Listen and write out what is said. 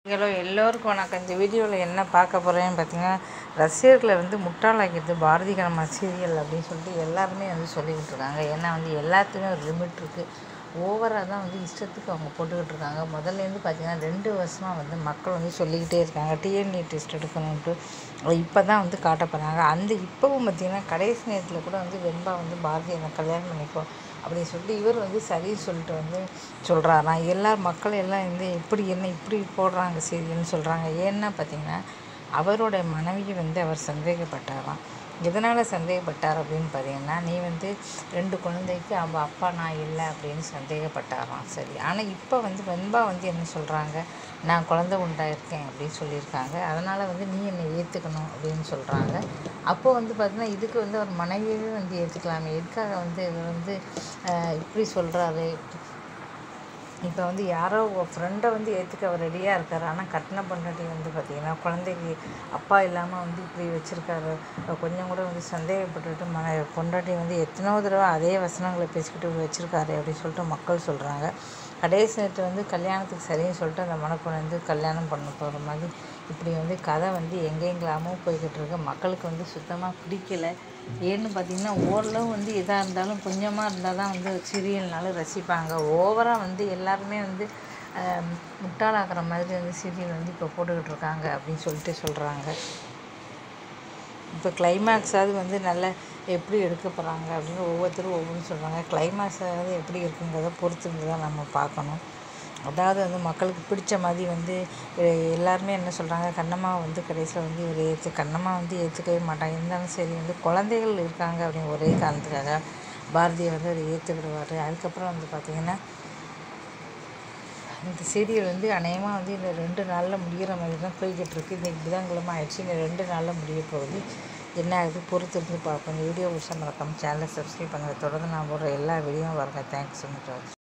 hello எல்லோருக்கும் வணக்கம் இந்த வீடியோவில் என்ன பார்க்க போகிறேன்னு பார்த்தீங்கன்னா ரசிகர்களை வந்து முட்டாளாக்கிறது பாரதி கண்ணம்மா சீரியல் அப்படின்னு சொல்லிட்டு எல்லாருமே வந்து சொல்லிக்கிட்டு இருக்காங்க ஏன்னா வந்து எல்லாத்துக்குமே ஒரு லிமிட் இருக்குது ஓவராக தான் வந்து இஷ்டத்துக்கு அவங்க போட்டுக்கிட்டு இருக்காங்க முதல்லேருந்து பார்த்தீங்கன்னா ரெண்டு வருஷமாக வந்து மக்கள் வந்து சொல்லிக்கிட்டே இருக்காங்க டிஎன்ஏ டெஸ்ட் எடுக்கணுன்ட்டு இப்போ தான் வந்து காட்ட போகிறாங்க அந்த இப்போவும் பார்த்தீங்கன்னா கடைசி நேரத்தில் கூட வந்து வெண்பா வந்து பாரதி என்னை கல்யாணம் பண்ணிக்கோ அப்படின்னு சொல்லிட்டு இவர் வந்து சரின்னு சொல்லிட்டு வந்து சொல்கிறாராம் எல்லா மக்கள் எல்லாம் வந்து எப்படி என்ன இப்படி போடுறாங்க சீரியல்னு சொல்கிறாங்க ஏன்னா பார்த்தீங்கன்னா அவரோட மனைவியை வந்து அவர் சந்தேகப்பட்டாராம் எதனால் சந்தேகப்பட்டார் அப்படின்னு பார்த்தீங்கன்னா நீ வந்து ரெண்டு குழந்தைக்கு அவள் அப்பா நான் இல்லை அப்படின்னு சந்தேகப்பட்டாராம் சரி ஆனால் இப்போ வந்து வெண்பா வந்து என்ன சொல்கிறாங்க நான் குழந்தை உண்டாயிருக்கேன் அப்படின்னு சொல்லியிருக்காங்க அதனால் வந்து நீ என்னை ஏற்றுக்கணும் அப்படின்னு சொல்கிறாங்க அப்போ வந்து பார்த்தீங்கன்னா இதுக்கு வந்து ஒரு மனைவியவே வந்து ஏற்றுக்கலாமே எதுக்காக வந்து இவர் வந்து ஆஹ், இப்படி சொல்கிறாரு இப்போ வந்து யாரோ ஃப்ரெண்டை வந்து ஏற்றுக்க அவர் ரெடியாக இருக்கார் ஆனால் கட்டின பொண்டாட்டி வந்து பார்த்திங்கன்னா குழந்தைக்கு அப்பா இல்லாமல் வந்து இப்படி வச்சுருக்காரு கொஞ்சம் கூட வந்து சந்தேகப்பட்டுட்டு மன பொண்டாட்டி வந்து எத்தனோ தடவை அதே வசனங்களை பேசிக்கிட்டு வச்சுருக்காரு அப்படின்னு சொல்லிட்டு மக்கள் சொல்கிறாங்க கடைசி நேரத்தில் வந்து கல்யாணத்துக்கு சரின்னு சொல்லிட்டு அந்த மணப்பொண்ணு வந்து கல்யாணம் பண்ண போகிற மாதிரி இப்படி வந்து கதை வந்து எங்கெங்கெல்லாமோ போய்கிட்டு இருக்கு மக்களுக்கு வந்து சுத்தமாக பிடிக்கல ஏன்னு பார்த்தீங்கன்னா ஓரளவு வந்து எதாக இருந்தாலும் கொஞ்சமாக இருந்தால் தான் வந்து சீரியல்னால ரசிப்பாங்க ஓவராக வந்து எல்லாருமே வந்து ஆம், முட்டாளாக்குற மாதிரி வந்து சீரியல் வந்து இப்போ போட்டுக்கிட்டு இருக்காங்க அப்படின்னு சொல்லிட்டு சொல்கிறாங்க இப்போ கிளைமேக்ஸாவது வந்து நல்ல எப்படி எடுக்க போகிறாங்க அப்படின்னு ஒவ்வொருத்தரும் ஒவ்வொன்றும் சொல்கிறாங்க கிளைமேக்ஸாவது எப்படி இருக்குங்கிறத பொறுத்து இருந்து தான் நம்ம பார்க்கணும் அதாவது வந்து மக்களுக்கு பிடிச்ச மாதிரி வந்து எ- எல்லாருமே என்ன சொல்கிறாங்க கண்ணம்மா வந்து கடைசியில் வந்து இவர் ஏற்று கண்ணம்மா வந்து ஏற்றுக்கவே மாட்டாங்க இருந்தாலும் சரி வந்து குழந்தைகள் இருக்காங்க அப்படின்னு ஒரே காரணத்துக்காக பாரதியை வந்து அவர் ஏற்றுக்கிடுவார் அதுக்கப்புறம் வந்து பார்த்திங்கன்னா இந்த சீரியல் வந்து அநேகமாக வந்து இந்த ரெண்டு நாளில் முடிகிற மாதிரி தான் போய்கிட்டு இருக்கு இன்றைக்கி புதன்கிழமை ஆயிடுச்சு இந்த ரெண்டு நாளில் முடிய போகுது என்ன ஆகுது பொறுத்து இருந்து பார்ப்போம் இந்த வீடியோ விஷயம் மறக்காமல் சேனலை சப்ஸ்கிரைப் பண்ணுங்கள் தொடர்ந்து நான் போடுற எல்லா வீடியோவும் வருங்க தேங்க்ஸ் ஸோ மச்